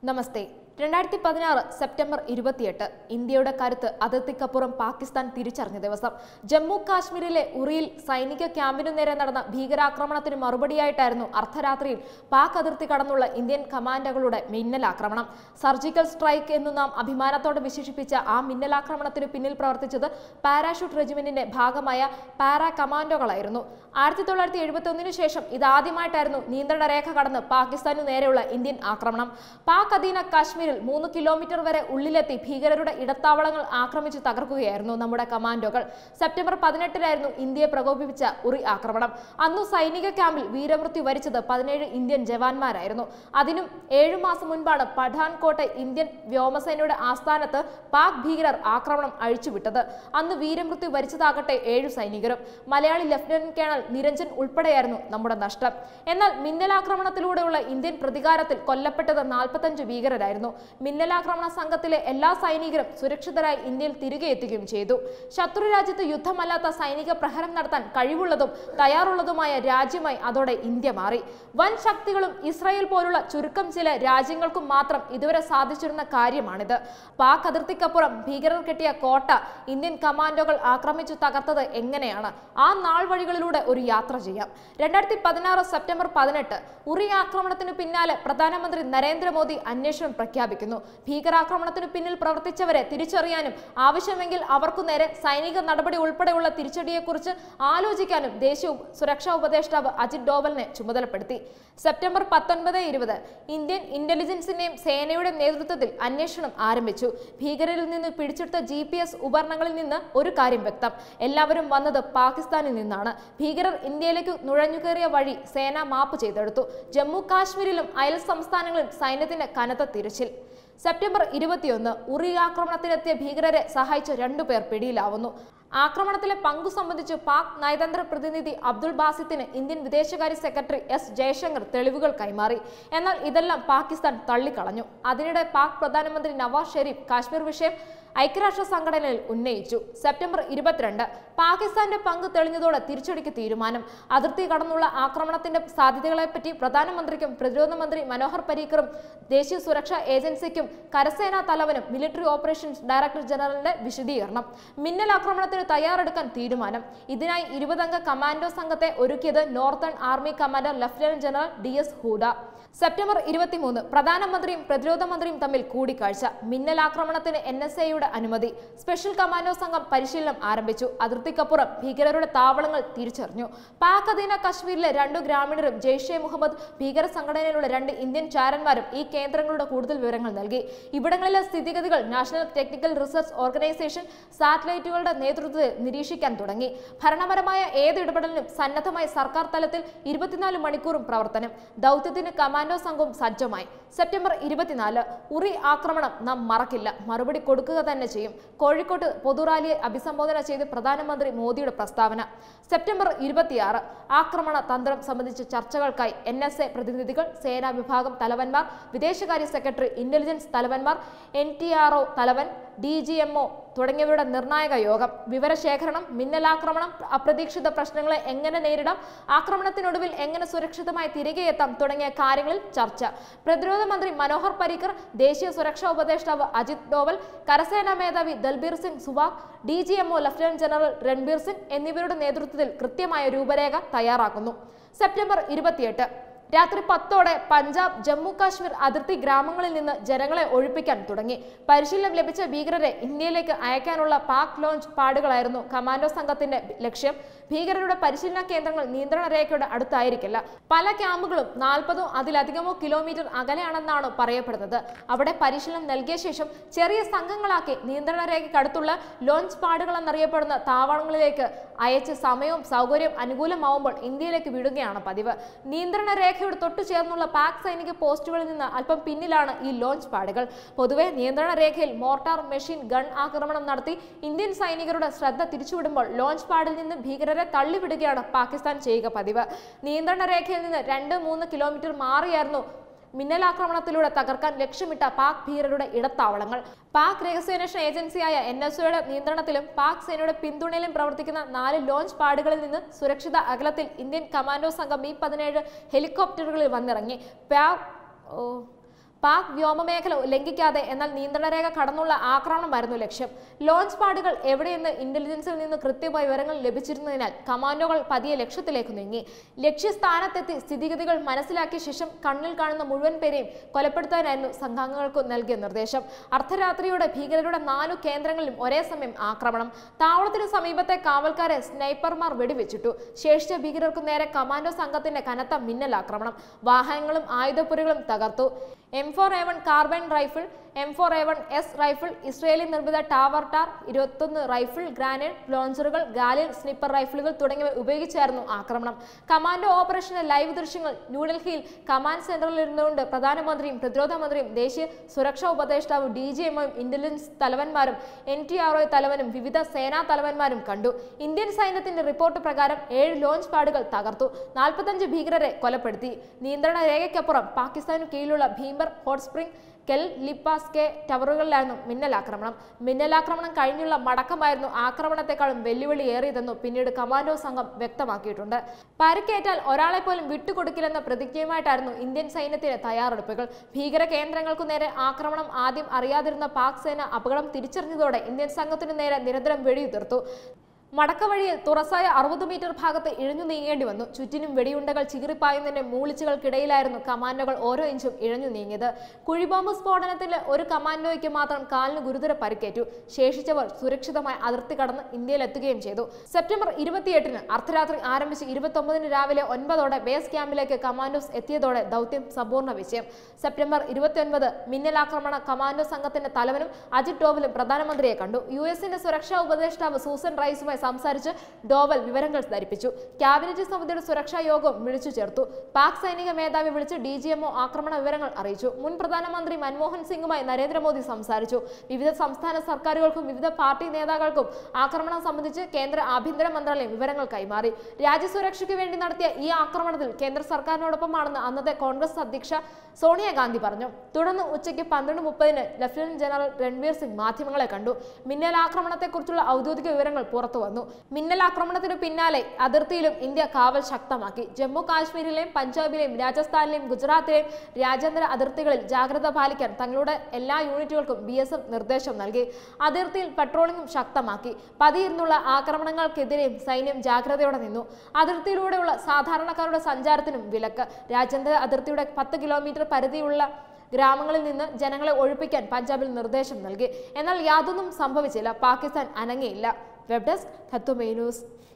നമസ്തേ രണ്ടായിരത്തി പതിനാറ് സെപ്റ്റംബർ ഇരുപത്തിയെട്ട് ഇന്ത്യയുടെ കരുത്ത് അതിർത്തിക്കപ്പുറം പാകിസ്ഥാൻ തിരിച്ചറിഞ്ഞ ദിവസം ജമ്മു കാശ്മീരിലെ ഉറിയിൽ സൈനിക ക്യാമ്പിനു നേരെ നടന്ന ഭീകരാക്രമണത്തിന് മറുപടിയായിട്ടായിരുന്നു അർദ്ധരാത്രിയിൽ പാക് അതിർത്തി കടന്നുള്ള ഇന്ത്യൻ കമാൻഡോകളുടെ മിന്നലാക്രമണം സർജിക്കൽ സ്ട്രൈക്ക് എന്നു നാം അഭിമാനത്തോടെ വിശേഷിപ്പിച്ച ആ മിന്നലാക്രമണത്തിന് പിന്നിൽ പ്രവർത്തിച്ചത് പാരാഷൂട്ട് റെജിമെന്റിന്റെ ഭാഗമായ പാരാ കമാൻഡോകളായിരുന്നു ആയിരത്തി തൊള്ളായിരത്തി എഴുപത്തി ഒന്നിനു ശേഷം ഇതാദ്യമായിട്ടായിരുന്നു നിയന്ത്രണ രേഖ കടന്ന് പാകിസ്ഥാനു നേരെയുള്ള ഇന്ത്യൻ ആക്രമണം പാക് അധീന കാശ്മീരിൽ മൂന്ന് കിലോമീറ്റർ വരെ ഉള്ളിലെത്തി ഭീകരരുടെ ഇടത്താവളങ്ങൾ ആക്രമിച്ചു തകർക്കുകയായിരുന്നു നമ്മുടെ കമാൻഡോകൾ സെപ്റ്റംബർ പതിനെട്ടിനായിരുന്നു ഇന്ത്യയെ പ്രകോപിപ്പിച്ച ഉറി ആക്രമണം അന്നു സൈനിക ക്യാമ്പിൽ വീരമൃത്യു വരിച്ചത് പതിനേഴ് ഇന്ത്യൻ ജവാന്മാരായിരുന്നു അതിനും ഏഴു മാസം മുൻപാണ് പഠാൻകോട്ട് ഇന്ത്യൻ വ്യോമസേനയുടെ ആസ്ഥാനത്ത് പാക് ഭീകരർ ആക്രമണം അഴിച്ചുവിട്ടത് അന്ന് വീരമൃത്യു വരിച്ചതാകട്ടെ ഏഴു സൈനികരും മലയാളി ലഫ്റ്റനന്റ് കേണൽ നിരഞ്ജൻ ഉൾപ്പെടെയായിരുന്നു നമ്മുടെ നഷ്ടം എന്നാൽ മിന്നലാക്രമണത്തിലൂടെയുള്ള ഇന്ത്യൻ പ്രതികാരത്തിൽ കൊല്ലപ്പെട്ടത് നാൽപ്പത്തഞ്ച് ഭീകരരായിരുന്നു മിന്നലാക്രമണ സംഘത്തിലെ എല്ലാ സൈനികരും സുരക്ഷിതരായി ഇന്ത്യയിൽ തിരികെ എത്തുകയും ചെയ്തു ശത്രു രാജ്യത്ത് യുദ്ധമല്ലാത്ത സൈനിക പ്രഹരം നടത്താൻ കഴിവുള്ളതും തയ്യാറുള്ളതുമായ രാജ്യമായി അതോടെ ഇന്ത്യ മാറി വൻ ശക്തികളും ഇസ്രായേൽ പോലുള്ള ചുരുക്കം ചില രാജ്യങ്ങൾക്കും മാത്രം ഇതുവരെ സാധിച്ചിരുന്ന കാര്യമാണിത് പാക് അതിർത്തിക്കപ്പുറം ഭീകരർ കെട്ടിയ കോട്ട ഇന്ത്യൻ കമാൻഡോകൾ ആക്രമിച്ചു തകർത്തത് എങ്ങനെയാണ് ആ നാൾ വഴികളിലൂടെ ഒരു യാത്ര ചെയ്യാം രണ്ടായിരത്തി പതിനാറ് സെപ്റ്റംബർ പതിനെട്ട് ഉറി ആക്രമണത്തിന് പിന്നാലെ പ്രധാനമന്ത്രി നരേന്ദ്രമോദി അന്വേഷണം പ്രഖ്യാപിക്കുന്നു ഭീകരാക്രമണത്തിന് പിന്നിൽ പ്രവർത്തിച്ചവരെ തിരിച്ചറിയാനും ആവശ്യമെങ്കിൽ അവർക്കു നേരെ സൈനിക നടപടി ഉൾപ്പെടെയുള്ള തിരിച്ചടിയെക്കുറിച്ച് ആലോചിക്കാനും ദേശീയ ഉപ- സുരക്ഷാ ഉപദേഷ്ടാവ് അജിത് ഡോവലിനെ ചുമതലപ്പെടുത്തി സെപ്റ്റംബർ പത്തൊൻപത് ഇരുപത് ഇന്ത്യൻ ഇന്റലിജൻസിന്റെയും സേനയുടെയും നേതൃത്വത്തിൽ അന്വേഷണം ആരംഭിച്ചു ഭീകരരിൽ നിന്ന് പിടിച്ചെടുത്ത ജി പി എസ് ഉപകരണങ്ങളിൽ നിന്ന് ഒരു കാര്യം വ്യക്തം എല്ലാവരും വന്നത് പാകിസ്ഥാനിൽ നിന്നാണ് ഭീകരർ ഇന്ത്യയിലേക്ക് നുഴഞ്ഞുകയറിയ വഴി സേന മാപ്പ് ചെയ്തെടുത്തു ജമ്മു കാശ്മീരിലും അയൽ സംസ്ഥാനങ്ങളിലും സൈന്യത്തിന്റെ കനത്ത തിരച്ചിൽ സെപ്റ്റംബർ ഇരുപത്തിയൊന്ന് ഉറി ആക്രമണത്തിലെത്തിയ ഭീകരരെ സഹായിച്ച രണ്ടുപേർ പിടിയിലാവുന്നു ആക്രമണത്തിലെ പങ്കു സംബന്ധിച്ച് പാക് നയതന്ത്ര പ്രതിനിധി അബ്ദുൾ ബാസിത്തിന് ഇന്ത്യൻ വിദേശകാര്യ സെക്രട്ടറി എസ് ജയശങ്കർ തെളിവുകൾ കൈമാറി എന്നാൽ ഇതെല്ലാം പാകിസ്ഥാൻ തള്ളിക്കളഞ്ഞു അതിനിടെ പാക് പ്രധാനമന്ത്രി നവാസ് ഷെരീഫ് കാശ്മീർ വിഷയം ഐക്യരാഷ്ട്ര സംഘടനയിൽ ഉന്നയിച്ചു സെപ്റ്റംബർ ഇരുപത്തിരണ്ട് പാകിസ്ഥാന്റെ പങ്ക് തെളിഞ്ഞതോടെ തിരിച്ചടിക്ക് തീരുമാനം അതിർത്തി കടന്നുള്ള ആക്രമണത്തിന്റെ സാധ്യതകളെപ്പറ്റി പ്രധാനമന്ത്രിക്കും പ്രതിരോധ മന്ത്രി മനോഹർ പരീക്കറും ദേശീയ സുരക്ഷാ ഏജൻസിക്കും കരസേനാ തലവനും മിലിറ്ററി ഓപ്പറേഷൻസ് ഡയറക്ടർ ജനറലിന്റെ വിശദീകരണം മിന്നൽ ആക്രമണത്തിന് തയ്യാറെടുക്കാൻ തീരുമാനം ഇതിനായി ഇരുപതംഗ കമാൻഡോ സംഘത്തെ ഒരുക്കിയത് northern army commander lieutenant general D S Hooda September ഇരുപത്തിമൂന്ന് പ്രധാനമന്ത്രിയും പ്രതിരോധ മന്ത്രിയും തമ്മിൽ കൂടിക്കാഴ്ച മിന്നലാക്രമണത്തിന് എൻ എസ് എയുടെ അനുമതി സ്പെഷ്യൽ കമാൻഡോ സംഘം പരിശീലനം ആരംഭിച്ചു അതിർത്തിക്കപ്പുറം ഭീകരരുടെ താവളങ്ങൾ തിരിച്ചറിഞ്ഞു പാക് അധീന കശ്മീരിലെ രണ്ടു ഗ്രാമീണരും ജെയ്ഷെ മുഹമ്മദ് ഭീകര സംഘടനയിലുള്ള രണ്ട് ഇന്ത്യൻ ചാരന്മാരും ഈ കേന്ദ്രങ്ങളുടെ കൂടുതൽ വിവരങ്ങൾ നൽകി ഇവിടങ്ങളിലെ സ്ഥിതിഗതികൾ നാഷണൽ ടെക്നിക്കൽ റിസർച്ച് ഓർഗനൈസേഷൻ സാറ്റലൈറ്റുകളുടെ നേതൃത്വത്തിൽ നിരീക്ഷിക്കാൻ തുടങ്ങി ഭരണപരമായ ഏത് ഇടപെടലിനും സന്നദ്ധമായി സർക്കാർ തലത്തിൽ ഇരുപത്തിനാല് മണിക്കൂറും പ്രവർത്തനം ദൗത്യത്തിന് കമാൻഡോ സംഘവും സജ്ജമായി സെപ്റ്റംബർ ഇരുപത്തിനാല് ഉറി ആക്രമണം നാം മറക്കില്ല മറുപടി കൊടുക്കുക തന്നെ ചെയ്യും കോഴിക്കോട്ട് പൊതുറാലിയെ അഭിസംബോധന ചെയ്ത് പ്രധാനമന്ത്രി മോദിയുടെ പ്രസ്താവന സെപ്റ്റംബർ ഇരുപത്തിയാറ് ആക്രമണ തന്ത്രം സംബന്ധിച്ച ചർച്ചകൾക്കായി എൻ എസ് എ പ്രതിനിധികൾ സേനാ വിഭാഗം തലവന്മാർ വിദേശകാര്യ സെക്രട്ടറി ഇന്റലിജൻസ് തലവന്മാർ എൻ ടി ആർ ഒ തലവൻ ഡി ജി എം ഒ തുടങ്ങിയവരുടെ നിർണായക യോഗം വിവരശേഖരണം മിന്നലാക്രമണം അപ്രതീക്ഷിത പ്രശ്നങ്ങളെ എങ്ങനെ നേരിടാം ആക്രമണത്തിനൊടുവിൽ എങ്ങനെ സുരക്ഷിതമായി തിരികെ എത്താം തുടങ്ങിയ കാര്യങ്ങളിൽ ചർച്ച പ്രതിരോധ മന്ത്രി മനോഹർ പരീക്കർ ദേശീയ സുരക്ഷാ ഉപദേഷ്ടാവ് അജിത് ഡോവൽ കരസേനാ മേധാവി Dalbir Singh Suhag D G MO lieutenant general Ranbir Singh എന്നിവരുടെ നേതൃത്വത്തിൽ കൃത്യമായ രൂപരേഖ തയ്യാറാക്കുന്നു സെപ്റ്റംബർ ഇരുപത്തിയെട്ട് രാത്രി പത്തോടെ പഞ്ചാബ് ജമ്മു കാശ്മീർ അതിർത്തി ഗ്രാമങ്ങളിൽ നിന്ന് ജനങ്ങളെ ഒഴിപ്പിക്കാൻ തുടങ്ങി പരിശീലനം ലഭിച്ച ഭീകരരെ ഇന്ത്യയിലേക്ക് അയക്കാനുള്ള പാക് ലോഞ്ച് പാടുകളായിരുന്നു കമാൻഡോ സംഘത്തിന്റെ ലക്ഷ്യം ഭീകരരുടെ പരിശീലന കേന്ദ്രങ്ങൾ നിയന്ത്രണ രേഖയുടെ അടുത്തായിരിക്കില്ല പല ക്യാമ്പുകളും നാൽപ്പതോ അതിലധികമോ കിലോമീറ്റർ അകലെയാണെന്നാണ് പറയപ്പെടുന്നത് അവിടെ പരിശീലനം നൽകിയ ശേഷം ചെറിയ സംഘങ്ങളാക്കി നിയന്ത്രണ രേഖയ്ക്കടുത്തുള്ള ലോഞ്ച് പാടുകൾ എന്നറിയപ്പെടുന്ന താവളങ്ങളിലേക്ക് അയച്ച് സമയവും സൗകര്യവും അനുകൂലമാവുമ്പോൾ ഇന്ത്യയിലേക്ക് വിടുകയാണ് പതിവ് നിയന്ത്രണ രേഖയോട് തൊട്ടു ചേർന്നുള്ള പാക് സൈനിക പോസ്റ്റുകളിൽ നിന്ന് അല്പം പിന്നിലാണ് ഈ ലോഞ്ച് പാടുകൾ പൊതുവെ നിയന്ത്രണ രേഖയിൽ മോർട്ടാർ മെഷീൻ ഗൺ ആക്രമണം നടത്തി ഇന്ത്യൻ സൈനികരുടെ ശ്രദ്ധ തിരിച്ചുവിടുമ്പോൾ ലോഞ്ച് പാഡിൽ നിന്ന് ഭീകരരെ തള്ളിവിടുകയാണ് പാകിസ്ഥാൻ ചെയ്യുക പതിവ് നിയന്ത്രണ രേഖയിൽ നിന്ന് രണ്ട് മൂന്ന് കിലോമീറ്റർ മാറിയായിരുന്നു മിന്നലാക്രമണത്തിലൂടെ തകർക്കാൻ ലക്ഷ്യമിട്ട പാക് ഭീകരരുടെ ഇടത്താവളങ്ങൾ പാക് രഹസ്യാന്വേഷണ ഏജൻസിയായ എൻ എസ് ഒയുടെ നിയന്ത്രണത്തിലും പാക് സേനയുടെ പിന്തുണയിലും പ്രവർത്തിക്കുന്ന നാല് ലോഞ്ച് പാഡുകളിൽ നിന്ന് സുരക്ഷിത അകലത്തിൽ ഇന്ത്യൻ കമാൻഡോ സംഘം ബി പതിനേഴ് ഹെലികോപ്റ്ററുകളിൽ വന്നിറങ്ങി പാ- ഓ പാക് വ്യോമമേഖല ലംഘിക്കാതെ എന്നാൽ നിയന്ത്രണ രേഖ കടന്നുള്ള ആക്രമണമായിരുന്നു ലക്ഷ്യം ലോഞ്ച് പാഡുകൾ എവിടെയെന്ന് ഇന്റലിജൻസിൽ നിന്ന് കൃത്യമായ വിവരങ്ങൾ ലഭിച്ചിരുന്നതിനാൽ കമാൻഡോകൾ പതിയെ ലക്ഷ്യത്തിലേക്ക് നീങ്ങി ലക്ഷ്യസ്ഥാനത്തെത്തി സ്ഥിതിഗതികൾ മനസ്സിലാക്കിയ ശേഷം കണ്ണിൽ കാണുന്ന മുഴുവൻ പേരെയും കൊലപ്പെടുത്താനായിരുന്നു സംഘാംഗങ്ങൾക്ക് നൽകിയ നിർദ്ദേശം അർദ്ധരാത്രിയോടെ ഭീകരരുടെ നാലു കേന്ദ്രങ്ങളിലും ഒരേ സമയം ആക്രമണം താവളത്തിന് സമീപത്തെ കാവൽക്കാരെ സ്നൈപ്പർമാർ വെടിവെച്ചിട്ടു ശേഷിച്ച ഭീകരർക്കു നേരെ കമാൻഡോ സംഘത്തിന്റെ കനത്ത മിന്നലാക്രമണം വാഹനങ്ങളും ആയുധപ്പുരകളും തകർത്തു M four A one carbine rifle M four A one S rifle Israeli നിർമ്മിത ടാവർ ടാർ ഇരുപത്തൊന്ന് റൈഫിൾ ഗ്രാനേഡ് ലോഞ്ചറുകൾ ഗാലിൽ സ്നിപ്പർ റൈഫിളുകൾ തുടങ്ങിയവ ഉപയോഗിച്ചായിരുന്നു ആക്രമണം കമാൻഡോ ഓപ്പറേഷന്റെ ലൈവ് ദൃശ്യങ്ങൾ ന്യൂഡൽഹിയിൽ കമാൻഡ് സെന്ററിൽ ഇരുന്നുകൊണ്ട് പ്രധാനമന്ത്രിയും പ്രതിരോധ മന്ത്രിയും ദേശീയ സുരക്ഷാ ഉപദേഷ്ടാവും ഡി ജി എമ്മും ഇന്റലിജൻസ് തലവന്മാരും എൻ ടി ആർ ഒ തലവനും വിവിധ സേനാ തലവന്മാരും കണ്ടു ഇന്ത്യൻ സൈന്യത്തിന്റെ റിപ്പോർട്ട് പ്രകാരം ഏഴ് ലോഞ്ച് പാഡുകൾ തകർത്തു നാൽപ്പത്തഞ്ച് ഭീകരരെ കൊലപ്പെടുത്തി നിയന്ത്രണ രേഖയ്ക്കപ്പുറം പാകിസ്ഥാനു കീഴിലുള്ള ഭീംബർ ഹോട്ട് സ്പ്രിംഗ് കെൽ ലിപ്പാസ്കെ ടവറുകളിലായിരുന്നു മിന്നലാക്രമണം മിന്നലാക്രമണം കഴിഞ്ഞുള്ള മടക്കമായിരുന്നു ആക്രമണത്തെക്കാളും വെല്ലുവിളി ഏറിയതെന്നു പിന്നീട് കമാൻഡോ സംഘം വ്യക്തമാക്കിയിട്ടുണ്ട് പരിക്കേറ്റാൽ ഒരാളെ പോലും വിട്ടുകൊടുക്കില്ലെന്ന പ്രതിജ്ഞയുമായിട്ടായിരുന്നു ഇന്ത്യൻ സൈന്യത്തിന്റെ തയ്യാറെടുപ്പുകൾ ഭീകര കേന്ദ്രങ്ങൾക്കു നേരെ ആക്രമണം ആദ്യം അറിയാതിരുന്ന പാക് സേന അപകടം തിരിച്ചറിഞ്ഞതോടെ ഇന്ത്യൻ സംഘത്തിനു നേരെ നിരന്തരം വെടിയുതിർത്തു മടക്കവഴിയിൽ തുറസായ അറുപത് മീറ്റർ ഭാഗത്ത് ഇഴഞ്ഞു നീങ്ങേണ്ടി വന്നു ചുറ്റിനും വെടിയുണ്ടകൾ ചികിറിപ്പായുന്നതിന്റെ മൂളിച്ചുകൾക്കിടയിലായിരുന്നു കമാൻഡോകൾ ഓരോ ഇഞ്ചും ഇഴഞ്ഞു നീങ്ങിയത് കുഴിബോംബ് സ്ഫോടനത്തിൽ ഒരു കമാൻഡോയ്ക്ക് മാത്രം കാലിന് ഗുരുതര പരിക്കേറ്റു ശേഷിച്ചവർ സുരക്ഷിതമായി അതിർത്തി കടന്ന് ഇന്ത്യയിലെത്തുകയും ചെയ്തു സെപ്റ്റംബർ ഇരുപത്തിയെട്ടിന് അർദ്ധരാത്രി ആരംഭിച്ച് ഇരുപത്തൊമ്പതിന് രാവിലെ ഒൻപതോടെ ബേസ് ക്യാമ്പിലേക്ക് കമാൻഡോസ് എത്തിയതോടെ ദൗത്യം സമ്പൂർണ്ണ വിജയം സെപ്റ്റംബർ ഇരുപത്തിയൊൻപത് മിന്നലാക്രമണ കമാൻഡോ സംഘത്തിന്റെ തലവനും അജിത് ഡോവലും പ്രധാനമന്ത്രിയെ കണ്ടു യു എസിന്റെ സുരക്ഷാ ഉപദേഷ്ടാവ് സൂസൻ റൈസുമായി സംസാരിച്ച് ഡോവൽ വിവരങ്ങൾ ധരിപ്പിച്ചു ക്യാബിനറ്റ് സമിതിയുടെ സുരക്ഷാ യോഗവും വിളിച്ചു ചേർത്തു പാക് സൈനിക മേധാവി വിളിച്ച് ഡി ജി എംഒ ആക്രമണ വിവരങ്ങൾ അറിയിച്ചു മുൻ പ്രധാനമന്ത്രി മൻമോഹൻ സിംഗുമായി നരേന്ദ്രമോദി സംസാരിച്ചു വിവിധ സംസ്ഥാന സർക്കാരുകൾക്കും വിവിധ പാർട്ടി നേതാക്കൾക്കും ആക്രമണം സംബന്ധിച്ച് കേന്ദ്ര ആഭ്യന്തര മന്ത്രാലയം വിവരങ്ങൾ കൈമാറി രാജ്യസുരക്ഷയ്ക്ക് വേണ്ടി നടത്തിയ ഈ ആക്രമണത്തിൽ കേന്ദ്ര സർക്കാരിനോടൊപ്പമാണെന്ന് അന്നത്തെ കോൺഗ്രസ് അധ്യക്ഷ സോണിയാഗാന്ധി പറഞ്ഞു തുടർന്ന് ഉച്ചയ്ക്ക് പന്ത്രണ്ട് മുപ്പതിന് ലഫ്റ്റനന്റ് ജനറൽ രൺവീർ സിംഗ് മാധ്യമങ്ങളെ കണ്ടു മിന്നലാക്രമണത്തെക്കുറിച്ചുള്ള ഔദ്യോഗിക വിവരങ്ങൾ പുറത്തു വന്നു മിന്നലാക്രമണത്തിനു പിന്നാലെ അതിർത്തിയിലും ഇന്ത്യ കാവൽ ശക്തമാക്കി ജമ്മു കാശ്മീരിലെയും പഞ്ചാബിലെയും രാജസ്ഥാനിലെയും ഗുജറാത്തിലെയും രാജ്യാന്തര അതിർത്തികളിൽ ജാഗ്രത പാലിക്കാൻ തങ്ങളുടെ എല്ലാ യൂണിറ്റുകൾക്കും ബി എസ് എഫ് നിർദ്ദേശം നൽകി അതിർത്തിയിൽ പട്രോളിംഗും ശക്തമാക്കി പതിയിരുന്നുള്ള ആക്രമണങ്ങൾക്കെതിരെയും സൈന്യം ജാഗ്രതയോടെ നിന്നു അതിർത്തിയിലൂടെയുള്ള സാധാരണക്കാരുടെ സഞ്ചാരത്തിനും വിലക്ക് രാജ്യാന്തര അതിർത്തിയുടെ പത്ത് കിലോമീറ്റർ പരിധിയുള്ള ഗ്രാമങ്ങളിൽ നിന്ന് ജനങ്ങളെ ഒഴിപ്പിക്കാൻ പഞ്ചാബിൽ നിർദ്ദേശം നൽകി എന്നാൽ യാതൊന്നും സംഭവിച്ചില്ല പാകിസ്ഥാൻ അനങ്ങിയില്ല വെബ് ഡെസ്ക് തത്വമേ ന്യൂസ്